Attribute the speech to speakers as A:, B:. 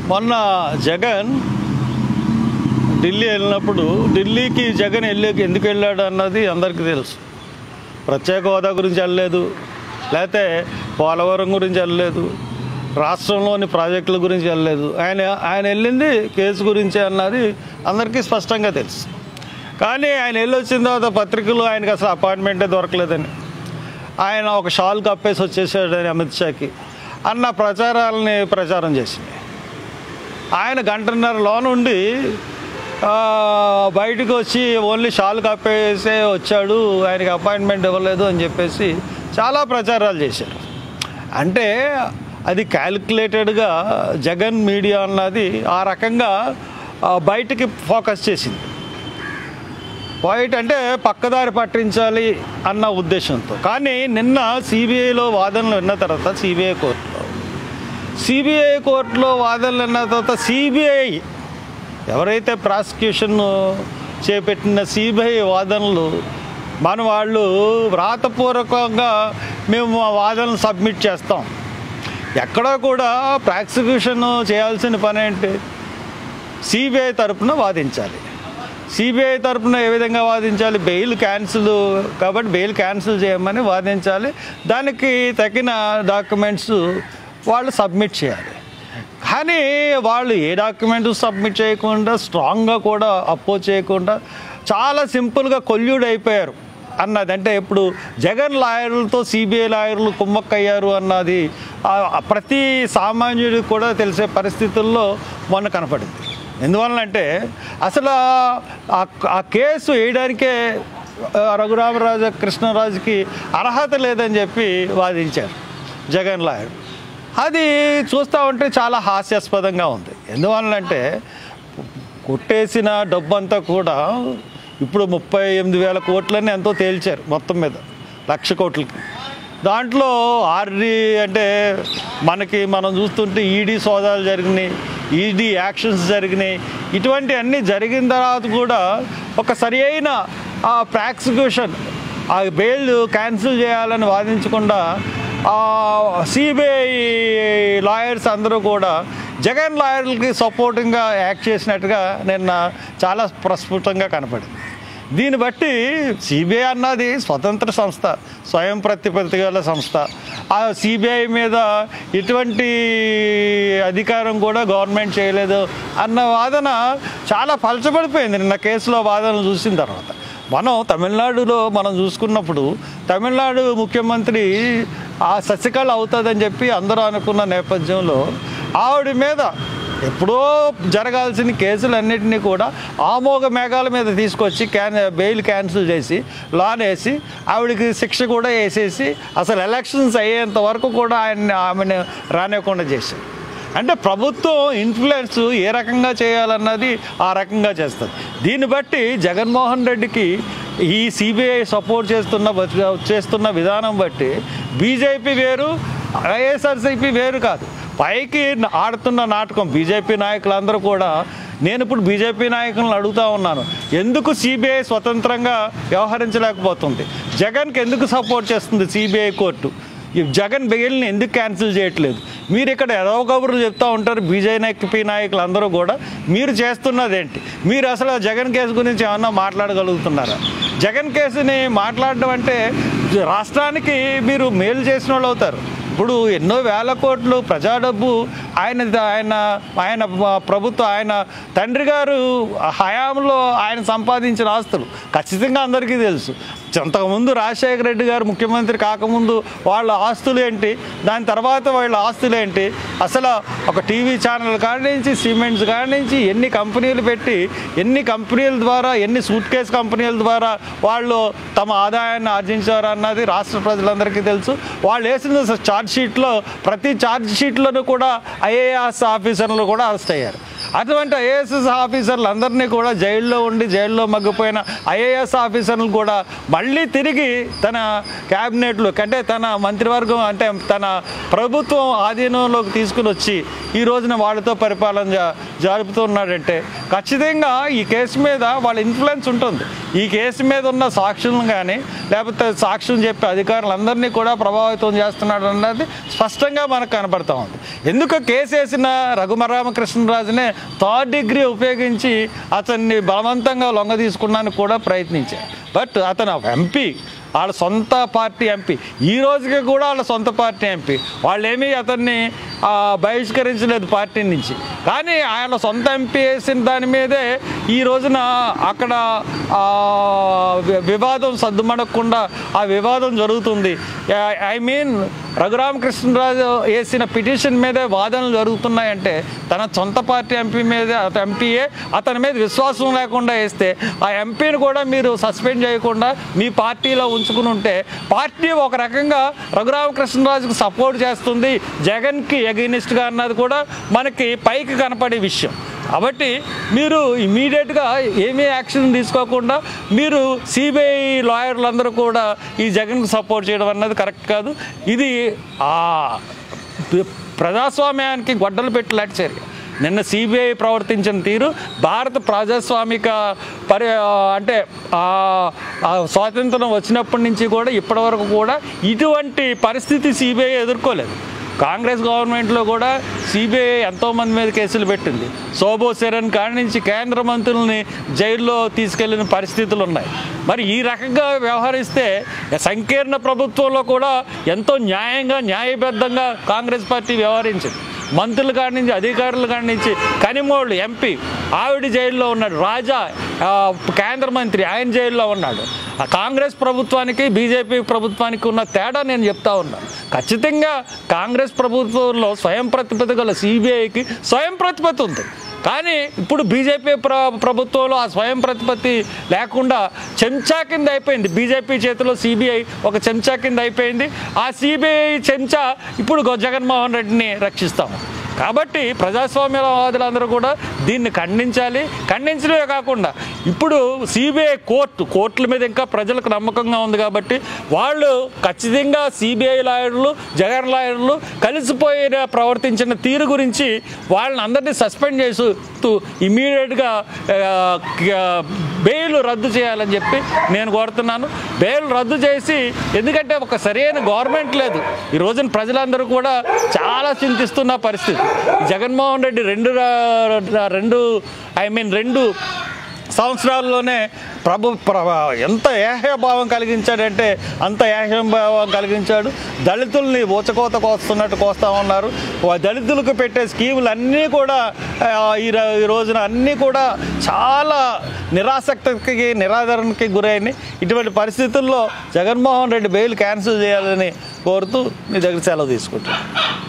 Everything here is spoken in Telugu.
A: మొన్న జగన్ ఢిల్లీ వెళ్ళినప్పుడు ఢిల్లీకి జగన్ వెళ్ళి ఎందుకు వెళ్ళాడు అన్నది అందరికీ తెలుసు ప్రత్యేక హోదా గురించి వెళ్ళలేదు లేకపోతే పోలవరం గురించి వెళ్ళలేదు రాష్ట్రంలోని ప్రాజెక్టుల గురించి వెళ్ళలేదు ఆయన ఆయన వెళ్ళింది కేసు గురించి అన్నది అందరికీ స్పష్టంగా తెలుసు కానీ ఆయన వెళ్ళి వచ్చిన తర్వాత పత్రికలు ఆయనకి అసలు అపాయింట్మెంటే దొరకలేదని ఆయన ఒక షాల్ కప్పేసి వచ్చేసాడని అమిత్ షాకి అన్న ప్రచారాలని ప్రచారం చేసింది ఆయన గంటన్నర లోనుండి ఆ, బయటకు వచ్చి ఓన్లీ షాల్ కప్పేసే వచ్చాడు ఆయనకి అపాయింట్మెంట్ ఇవ్వలేదు అని చెప్పేసి చాలా ప్రచారాలు చేశారు అంటే అది క్యాలిక్యులేటెడ్గా జగన్ మీడియా అన్నది ఆ రకంగా ఆ, బయటికి ఫోకస్ చేసింది పాయింట్ అంటే పక్కదారి పట్టించాలి అన్న ఉద్దేశంతో కానీ నిన్న సిబిఐలో వాదనలు విన్న తర్వాత సిబిఐ కోర్టులో సిబిఐ కోర్టులో వాదనలు విన్న తర్వాత సిబిఐ ఎవరైతే ప్రాసిక్యూషన్ చేపట్టిన సిబిఐ వాదనలు మన వాళ్ళు వ్రాతపూర్వకంగా మేము మా వాదనలు సబ్మిట్ చేస్తాం ఎక్కడా కూడా ప్రాసిక్యూషన్ చేయాల్సిన పని ఏంటి సిబిఐ తరపున వాదించాలి సిబిఐ తరపున ఏ విధంగా వాదించాలి బెయిల్ క్యాన్సిల్ కాబట్టి బెయిల్ క్యాన్సిల్ చేయమని వాదించాలి దానికి తగిన డాక్యుమెంట్స్ వాళ్ళు సబ్మిట్ చేయాలి కానీ వాళ్ళు ఏ డాక్యుమెంట్ సబ్మిట్ చేయకుండా స్ట్రాంగ్గా కూడా అపోజ్ చేయకుండా చాలా సింపుల్గా కొల్యూడ్ అయిపోయారు అన్నది అంటే ఇప్పుడు జగన్ లాయర్లతో సిబిఐ లాయర్లు కుమ్మక్కయ్యారు అన్నది ఆ ప్రతి సామాన్యుడికి కూడా తెలిసే పరిస్థితుల్లో మొన్న కనపడింది ఎందువలనంటే అసలు ఆ- ఆ కేసు వేయడానికే ఆ, రఘురామరాజు కృష్ణరాజుకి అర్హత లేదని చెప్పి వాదించారు జగన్ లాయర్ అది చూస్తూ ఉంటే చాలా హాస్యాస్పదంగా ఉంది ఎందువలనంటే కొట్టేసిన డబ్బంతా కూడా ఇప్పుడు ముప్పై ఎనిమిది వేల కోట్లని ఎంతో తేల్చారు మొత్తం మీద లక్ష కోట్లకి దాంట్లో ఆర్డీ అంటే మనకి మనం చూస్తుంటే ఈడీ సోదాలు జరిగినాయి ఈడీ యాక్షన్స్ జరిగినాయి ఇటువంటి అన్నీ జరిగిన తర్వాత కూడా ఒక సరి అయిన ఆ ప్రాక్సిక్యూషన్ ఆ బెయిల్ క్యాన్సిల్ చేయాలని వాదించకుండా సిబిఐ లాయర్స్ అందరూ కూడా జగన్ లాయర్లకి సపోర్టింగ్గా యాక్ట్ చేసినట్టుగా నిన్న చాలా ప్రస్ఫుటంగా కనపడింది దీన్ని బట్టి సిబిఐ అన్నది స్వతంత్ర సంస్థ స్వయం ప్రతిపత్తి గల సంస్థ ఆ సిబిఐ మీద ఎటువంటి అధికారం కూడా గవర్నమెంట్ చేయలేదు అన్న వాదన చాలా పలచబడిపోయింది నిన్న కేసులో వాదనలు చూసిన తర్వాత మనం తమిళనాడులో మనం చూసుకున్నప్పుడు తమిళనాడు ముఖ్యమంత్రి ఆ శశికళ అవుతుందని చెప్పి అందరూ అనుకున్న నేపథ్యంలో ఆవిడ మీద ఎప్పుడో జరగాల్సిన కేసులన్నింటినీ కూడా ఆమోగ మేఘాల మీద తీసుకొచ్చి క్యాన్ బెయిల్ క్యాన్సిల్ చేసి లాన్ వేసి ఆవిడకి శిక్ష కూడా వేసేసి అసలు ఎలక్షన్స్ అయ్యేంత వరకు కూడా ఆయన ఆమెను రానివ్వకుండా చేశారు అంటే ప్రభుత్వం ఇన్ఫ్లుయెన్స్ ఏ రకంగా చేయాలన్నది ఆ రకంగా చేస్తుంది దీన్ని బట్టి జగన్మోహన్ రెడ్డికి ఈ సిబిఐ సపోర్ట్ చేస్తున్న చేస్తున్న విధానం బట్టి బీజేపీ వేరు వైఎస్ఆర్సీపీ వేరు కాదు పైకి ఆడుతున్న నాటకం బీజేపీ నాయకులందరూ కూడా నేను ఇప్పుడు బీజేపీ నాయకులను అడుగుతా ఉన్నాను ఎందుకు సిబిఐ స్వతంత్రంగా వ్యవహరించలేకపోతుంది జగన్కి ఎందుకు సపోర్ట్ చేస్తుంది సిబిఐ కోర్టు ఈ జగన్ బెయిల్ని ఎందుకు క్యాన్సిల్ చేయట్లేదు మీరు ఇక్కడ ఎదవ కబుర్లు చెప్తా ఉంటారు బీజేపీ నాయకులు అందరూ కూడా మీరు చేస్తున్నది ఏంటి మీరు అసలు ఆ జగన్ కేసు గురించి ఏమన్నా మాట్లాడగలుగుతున్నారా జగన్ కేసుని మాట్లాడడం అంటే రాష్ట్రానికి మీరు మేలు చేసిన వాళ్ళు అవుతారు ఇప్పుడు ఎన్నో వేల కోట్లు ప్రజా డబ్బు ఆయన ఆయన ఆయన ప్రభుత్వం ఆయన తండ్రి గారు హయాంలో ఆయన సంపాదించిన ఆస్తులు ఖచ్చితంగా అందరికీ తెలుసు అంతకుముందు రాజశేఖర రెడ్డి గారు ముఖ్యమంత్రి కాకముందు వాళ్ళ ఆస్తులు ఏంటి దాని తర్వాత వాళ్ళ ఆస్తులు ఏంటి అసలు ఒక టీవీ ఛానల్ కాడి నుంచి సిమెంట్స్ కాడి నుంచి ఎన్ని కంపెనీలు పెట్టి ఎన్ని కంపెనీల ద్వారా ఎన్ని సూట్ కేస్ కంపెనీల ద్వారా వాళ్ళు తమ ఆదాయాన్ని ఆర్జించారు అన్నది రాష్ట్ర ప్రజలందరికీ తెలుసు వాళ్ళు వేసిన ఛార్జ్ షీట్లో ప్రతి ఛార్జ్ షీట్లోనూ కూడా ఐఏఎస్ ఆఫీసర్లు కూడా అరెస్ట్ అయ్యారు అటువంటి ఐఏఎస్ ఆఫీసర్లు అందరినీ కూడా జైల్లో ఉండి జైల్లో మగ్గిపోయిన ఐఏఎస్ ఆఫీసర్లు కూడా మళ్ళీ తిరిగి తన క్యాబినెట్లో అంటే తన మంత్రివర్గం అంటే తన ప్రభుత్వం ఆధీనంలోకి తీసుకుని వచ్చి ఈ రోజున వాళ్ళతో పరిపాలన చే- జరుపుతున్నాడంటే ఖచ్చితంగా ఈ కేసు మీద వాళ్ళ ఇన్ఫ్లుయెన్స్ ఉంటుంది ఈ కేసు మీద ఉన్న సాక్షులను కానీ లేకపోతే సాక్షులు చెప్పే అధికారులందరినీ కూడా ప్రభావితం చేస్తున్నాడు అన్నది స్పష్టంగా మనకు కనపడతా ఉంది ఎందుకు కేసు వేసిన రఘుమరామకృష్ణరాజునే థర్డ్ డిగ్రీ ఉపయోగించి అతన్ని బలవంతంగా లొంగ తీసుకున్నానికి కూడా ప్రయత్నించారు బట్ అతను ఎంపీ వాళ్ళ సొంత పార్టీ ఎంపీ ఈ రోజుకి కూడా వాళ్ళ సొంత పార్టీ ఎంపీ వాళ్ళు ఏమీ అతన్ని ఆ, బహిష్కరించలేదు పార్టీ నుంచి కానీ ఆయన సొంత ఎంపీ వేసిన దాని మీదే ఈ రోజున అక్కడ ఆ, వి- వివాదం సద్దుమణకుండా ఆ వివాదం జరుగుతుంది ఐ మీన్ రఘురామకృష్ణరాజు వేసిన పిటిషన్ మీదే వాదనలు జరుగుతున్నాయంటే తన సొంత పార్టీ ఎంపీ మీద అత- ఎంపీయే అతని మీద విశ్వాసం లేకుండా వేస్తే ఆ ఎంపీని కూడా మీరు సస్పెండ్ చేయకుండా మీ పార్టీలో ఉంచుకుని ఉంటే పార్టీ ఒక రకంగా రఘురామకృష్ణరాజుకు సపోర్ట్ చేస్తుంది జగన్కి ఎగనిస్ట్గా అన్నది కూడా మనకి పైకి కనపడే విషయం కాబట్టి మీరు ఇమీడియట్గా ఏమీ యాక్షన్ తీసుకోకుండా మీరు సిబిఐ లాయర్లందరూ కూడా ఈ జగన్కు సపోర్ట్ చేయడం అన్నది కరెక్ట్ కాదు ఇది ఆ ప్రజాస్వామ్యానికి గొడ్డలు పెట్టిలాంటి చర్య నిన్న సిబిఐ ప్రవర్తించిన తీరు భారత ప్రజాస్వామిక పరి అంటే ఆ ఆ స్వాతంత్రం వచ్చినప్పటి నుంచి కూడా ఇప్పటివరకు కూడా ఇటువంటి పరిస్థితి సిబిఐ ఎదుర్కోలేదు కాంగ్రెస్ గవర్నమెంట్లో కూడా సిబిఐ ఎంతోమంది మీద కేసులు పెట్టింది సోబో సెరన్ కాడి నుంచి కేంద్ర మంత్రుల్ని జైల్లో తీసుకెళ్లిన పరిస్థితులు ఉన్నాయి మరి ఈ రకంగా వ్యవహరిస్తే సంకీర్ణ ప్రభుత్వంలో కూడా ఎంతో న్యాయంగా న్యాయబద్ధంగా కాంగ్రెస్ పార్టీ వ్యవహరించింది మంత్రుల కాడి నుంచి అధికారుల కాడి నుంచి కనిమోళ్ళు ఎంపీ ఆవిడ జైల్లో ఉన్నాడు రాజా ఆ, కేంద్ర మంత్రి ఆయన జైల్లో ఉన్నాడు ఆ కాంగ్రెస్ ప్రభుత్వానికి బీజేపీ ప్రభుత్వానికి ఉన్న తేడా నేను చెప్తా ఉన్నాను ఖచ్చితంగా కాంగ్రెస్ ప్రభుత్వంలో స్వయం ప్రతిపత్తి గల సిబిఐకి స్వయం ప్రతిపత్తి ఉంది కానీ ఇప్పుడు బీజేపీ ప్ర ప్రభుత్వంలో ఆ స్వయం ప్రతిపత్తి లేకుండా చెంచా కింద అయిపోయింది బీజేపీ చేతిలో సిబిఐ ఒక చెంచా కింద అయిపోయింది ఆ సిబిఐ చెంచా ఇప్పుడు గో- జగన్మోహన్ రెడ్డిని రక్షిస్తాము కాబట్టి ప్రజాస్వామ్యవాదులందరూ కూడా దీన్ని ఖండించాలి ఖండించడమే కాకుండా ఇప్పుడు సిబిఐ కోర్టు కోర్టుల మీద ఇంకా ప్రజలకు నమ్మకంగా ఉంది కాబట్టి వాళ్ళు ఖచ్చితంగా సిబిఐ లాయర్లు జగన్ లాయర్లు కలిసిపోయిన ప్రవర్తించిన తీరు గురించి వాళ్ళని అందరినీ సస్పెండ్ చేస్తూ ఇమీడియట్గా బెయిల్ రద్దు చేయాలని చెప్పి నేను కోరుతున్నాను బెయిల్ రద్దు చేసి ఎందుకంటే ఒక సరైన గవర్నమెంట్ లేదు ఈ రోజున ప్రజలందరూ కూడా చాలా చింతిస్తున్న పరిస్థితి జగన్మోహన్ రెడ్డి రెండు రా- రెండు ఐ మీన్ రెండు సంవత్సరాల్లోనే ప్రభు ప్ర ఎంత ఏహ్యభావం కలిగించాడంటే అంత ఏహ్యభావం కలిగించాడు దళితుల్ని ఊచకోత కోస్తున్నట్టు కోస్తా ఉన్నారు వా- దళితులకు పెట్టే స్కీములు అన్నీ కూడా ఆ, ఈ ర- ఈ రోజున అన్నీ కూడా చాలా నిరాసక్తికి నిరాదరణకి గురైనాయి ఇటువంటి పరిస్థితుల్లో జగన్మోహన్ రెడ్డి బెయిల్ క్యాన్సిల్ చేయాలని కోరుతూ మీ దగ్గర సెలవు తీసుకుంటాను